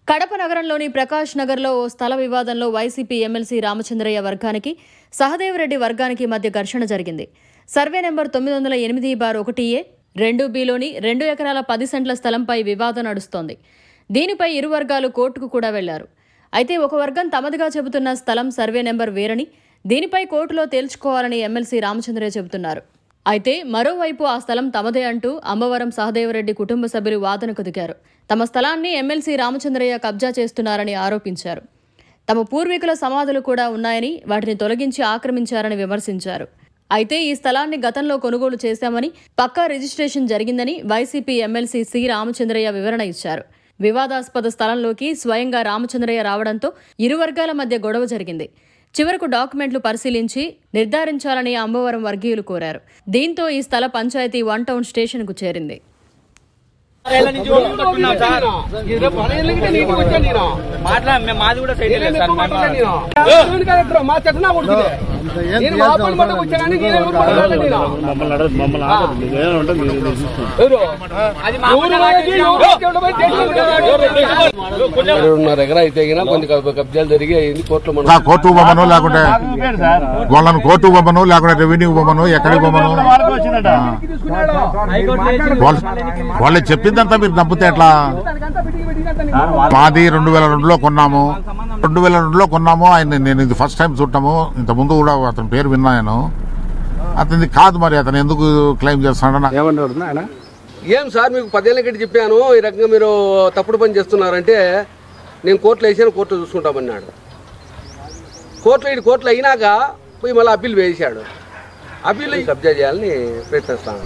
కడప నగరంలోని ప్రకాష్ నగర్లో ఓ స్థల వివాదంలో వైసీపీ ఎమ్మెల్సీ రామచంద్రయ్య వర్గానికి సహదేవరెడ్డి వర్గానికి మధ్య ఘర్షణ జరిగింది సర్వే నెంబర్ తొమ్మిది వందల ఎనిమిది బార్ ఒకటి ఏ రెండు బిలోని రెండు ఎకరాల పది సెంట్ల స్థలంపై వివాదం నడుస్తోంది దీనిపై ఇరు వర్గాలు కోర్టుకు కూడా వెళ్లారు అయితే ఒక వర్గం తమదిగా చెబుతున్న స్థలం సర్వే నెంబర్ వేరని దీనిపై కోర్టులో తేల్చుకోవాలని ఎమ్మెల్సీ రామచంద్రయ్య చెబుతున్నారు అయితే మరోవైపు ఆ స్థలం తమదే అంటూ అమ్మవరం సహదేవరెడ్డి కుటుంబ సభ్యులు వాదనకు దిగారు తమ స్థలాన్ని ఎమ్మెల్సీ రామచంద్రయ్య కబ్జా చేస్తున్నారని ఆరోపించారు తమ పూర్వీకుల సమాధులు కూడా ఉన్నాయని వాటిని తొలగించి ఆక్రమించారని విమర్శించారు అయితే ఈ స్థలాన్ని గతంలో కొనుగోలు చేశామని పక్కా రిజిస్ట్రేషన్ జరిగిందని వైసీపీ ఎమ్మెల్సీ సి రామచంద్రయ్య వివరణ ఇచ్చారు వివాదాస్పద స్థలంలోకి స్వయంగా రామచంద్రయ్య రావడంతో ఇరు వర్గాల మధ్య గొడవ జరిగింది చివరకు డాక్యుమెంట్లు పరిశీలించి నిర్ధారించాలని అంబవరం వర్గీయులు కోరారు దీంతో ఈ స్థల పంచాయతీ వన్ టౌన్ స్టేషన్కు చేరింది ఏళ్ళ నుంచి ఒప్పుకుంటున్నాం సార్. మాట్లా మేము మాది కూడా సైడ్ లేదు సార్ మాట్లాడండి. మా చెట్టు కొడుతుంది నేను మా పని మాట వచ్చానని నేను ఎవరు పడగలను నేను. మమ్మల్ని అడగదు మమ్మల్ని ఆగదు మీరు ఏమైనా ఉంటే మీరు తీసుకుంటారు ఎవరు? అది మా ఎవరు వాళ్ళకి ఎవరు ఎవరు పోయి దేశంలో రెండున్నర ఎకరా అయితే గినా కొన్ని కబ్- కబ్జాలు జరిగి అయింది కోర్టులో మనం నా కోర్టు బొమ్మను లేకుంటే సార్ వాళ్ళని కోర్టు బొమ్మను లేకుంటే రెవెన్యూ బొమ్మను ఎక్కడి బొమ్మను వాళ్ళకి వచ్చిందట వాళ్ళు వాళ్ళు చెప్పిందంతా మీరు నమ్మితే ఎట్లా మాది రెండు వేల రెండులో కొన్నాము రెండు వేల రెండులో కొన్నాము ఆయన నేను ఇది ఫస్ట్ టైం చూడటము ఇంత ముందు కూడా అతని పేరు విన్నా నేను అతనిది కాదు మరి అతను ఎందుకు క్లెయిమ్ చేస్తున్నాడు నాకు ఏమన్నాడు ఆయన ఏం సార్ మీకు పదేళ్ళ కట్టి చెప్పాను ఈ రకంగా మీరు తప్పుడు పని చేస్తున్నారంటే నేను కోర్టులో వేసాను కోర్టులో చూసుకుంటామన్నాడు కోర్టులో ఇటు కోర్టులో అయినాక పోయి మళ్ళీ అప్పీల్ వేసాడు అప్పీల్ కబ్జా చేయాలని ప్రయత్నిస్తాను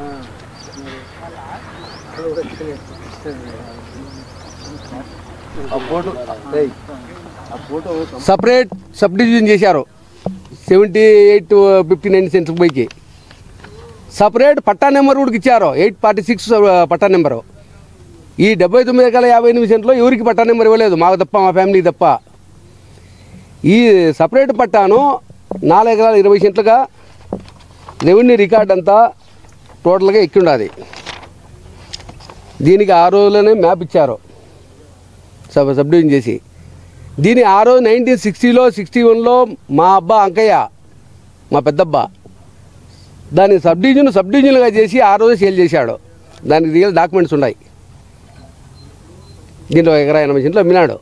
సపరేట్ సబ్ డివిజన్ చేశారు seventy eight fifty nine cents పైకి సపరేట్ పట్టా నెంబర్ కూడా ఇచ్చారు ఎయిట్ ఫార్టీ సిక్స్ పట్టా నెంబరు ఈ డెబ్బై తొమ్మిది ఎకరాల యాభై ఎనిమిది సెంట్లో ఎవరికి పట్టా నెంబర్ ఇవ్వలేదు మాకు తప్ప మా ఫ్యామిలీకి తప్ప ఈ సపరేట్ పట్టాను నాలుగు ఎకరాల ఇరవై సెంట్లుగా రెవెన్యూ రికార్డ్ అంతా టోటల్గా ఎక్కి ఉండాలి దీనికి ఆ రోజులోనే మ్యాప్ ఇచ్చారు సబ్ సబ్ డివిజన్ చేసి దీని ఆ రోజు నైన్టీన్ సిక్స్టీలో సిక్స్టీ వన్లో మా అబ్బా అంకయ్య మా పెద్దబ్బా దాన్ని సబ్ డివిజన్ సబ్ డివిజన్లుగా చేసి ఆ రోజు సేల్ చేశాడు దానికి రియల్ డాక్యుమెంట్స్ ఉన్నాయి దీంట్లో ఎకరా ఎనభై సెంట్లు అమ్మినాడు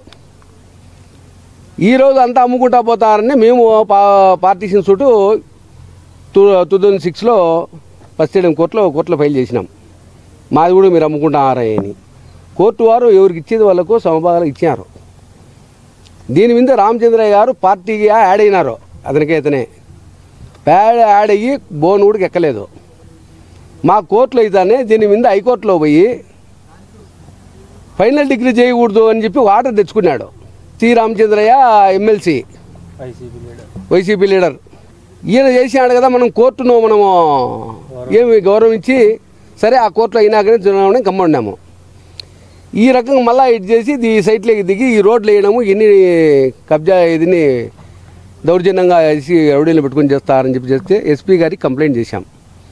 ఈ రోజు అంతా అమ్ముకుంటా పోతారని మేము పా పార్టీషన్ చుట్టూ టూ టూ థౌజండ్ సిక్స్లో ఫస్ట్ ఎయిడ్ కోర్టులో కోర్టులో ఫైల్ చేసినాం మాది కూడా మీరు అమ్ముకుంటారా అని కోర్టు వారు ఎవరికి ఇచ్చేది వాళ్ళకు సమభాగాలు ఇచ్చారు దీని మీద రామచంద్రయ్య గారు పార్టీకి యాడ్ అయినారు అతనికి అతనే యాడ్ యాడ్ అయ్యి బోన్ కూడా ఎక్కలేదు మా కోర్టులో అయితేనే దీని మీద హైకోర్టులో పోయి ఫైనల్ డిగ్రీ చేయకూడదు అని చెప్పి ఆర్డర్ తెచ్చుకున్నాడు C Ramachandraiah MLC YCP leader ఈయన చేసినాడు కదా మనం కోర్టును మనము ఏమి గౌరవించి సరే ఆ కోర్టులో అయినాకనే చూడమని గమ్మున్నాము ఈ రకంగా మళ్ళీ ఇటు చేసి ఈ సైట్లోకి దిగి ఈ రోడ్లు వేయడము ఎన్ని కబ్జా ఇదిని దౌర్జన్యంగా వేసి ఎవడీలు పెట్టుకుని చేస్తారని చెప్పి చేస్తే ఎస్పీ గారికి కంప్లైంట్ చేశాం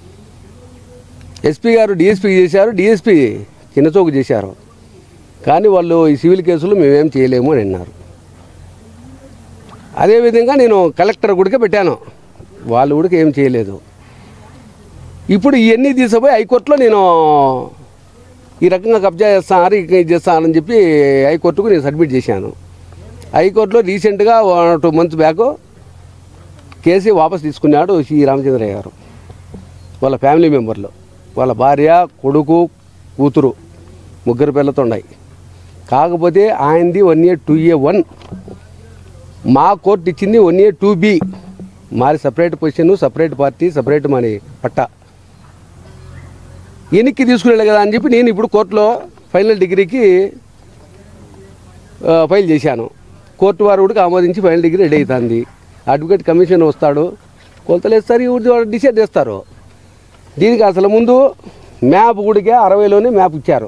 ఎస్పీ గారు డిఎస్పీకి చేశారు డిఎస్పీ చిన్నచోకు చేశారు కానీ వాళ్ళు ఈ సివిల్ కేసులు మేమేం చేయలేము అని అన్నారు అదేవిధంగా నేను కలెక్టర్ గుడికే పెట్టాను వాళ్ళు కూడా ఏం చేయలేదు ఇప్పుడు ఇవన్నీ తీసుకుపోయి హైకోర్టులో నేను ఈ రకంగా కబ్జా చేస్తాను ఇక ఇది చేస్తానని చెప్పి హైకోర్టుకు నేను సబ్మిట్ చేశాను హైకోర్టులో రీసెంట్గా one two months back case వాపస్ తీసుకున్నాడు సి రామచంద్రయ్య గారు వాళ్ళ ఫ్యామిలీ మెంబర్లు వాళ్ళ భార్య కొడుకు కూతురు ముగ్గురు పిల్లతో ఉన్నాయి కాకపోతే ఆయనది one year two year one మా కోర్టు ఇచ్చింది వన్ ఇయర్ టూ బి మాది separate position separate party separate money పట్టా వెనక్కి తీసుకునేది కదా అని చెప్పి నేను ఇప్పుడు కోర్టులో ఫైనల్ డిగ్రీకి ఆ, ఫైల్ చేశాను కోర్టు వారు కూడా ఆమోదించి ఫైనల్ డిగ్రీ రెడీ అవుతుంది అడ్వకేట్ కమిషన్ వస్తాడు కొలతలు వేస్తారు ఇవి డిసైడ్ చేస్తారు దీనికి అసలు ముందు మ్యాప్ గుడికే అరవైలోనే మ్యాప్ ఇచ్చారు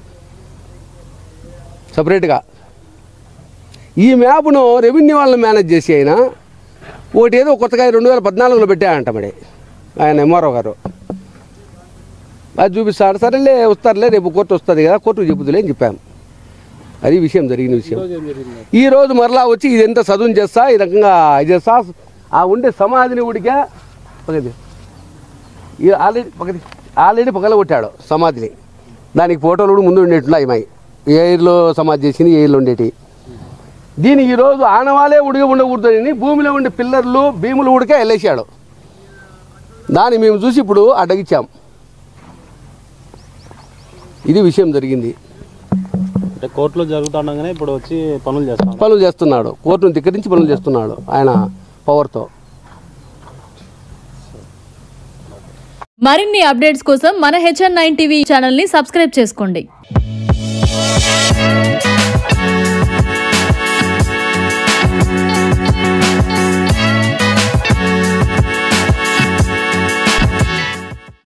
సపరేట్గా ఈ మ్యాప్ను రెవెన్యూ వాళ్ళని మేనేజ్ చేసి అయినా ఒకటి ఏదో కొత్తగా రెండు వేల పద్నాలుగులో పెట్టాయంట మరి ఆయన ఎంఆర్ఓ గారు అది చూపిస్తాడు సరేలే వస్తారులే రేపు కోర్టు వస్తుంది కదా కోర్టుకు చెప్పుదులే అని చెప్పాము అది విషయం జరిగిన విషయం ఈ రోజు మరలా వచ్చి ఇదంతా చదువుని చేస్తా ఈ రకంగా ఇది చేస్తా ఆ ఉండే సమాధిని ఉడిగా పక్కది ఈ ఆల్రెడీ పక్కది ఆల్రెడీ పక్కన కొట్టాడు సమాధిని దానికి ఫోటోలు కూడా ముందు ఉండేట్టున్నాయి అమ్మాయి ఏ ఇయర్లో సమాధి చేసింది ఏ ఇయర్లో ఉండేటి దీని ఈరోజు ఆనవాలే ఉడిగా ఉండకూడదని భూమిలో ఉండే పిల్లర్లు భీములు ఉడికే వెళ్ళేసాడు దాన్ని మేము చూసి ఇప్పుడు అడ్డగిచ్చాం ఇది విషయం జరిగింది అంటే కోర్టులో జరుగుతుండగానే ఇప్పుడు వచ్చి పనులు చేస్తాం పనులు చేస్తున్నాడు కోర్టును ధిక్కరించి పనులు చేస్తున్నాడు ఆయన పవర్తో మరిన్ని అప్డేట్స్ కోసం మన హెచ్ఎన్ నైన్ టీవీ ఛానల్ని సబ్స్క్రైబ్ చేసుకోండి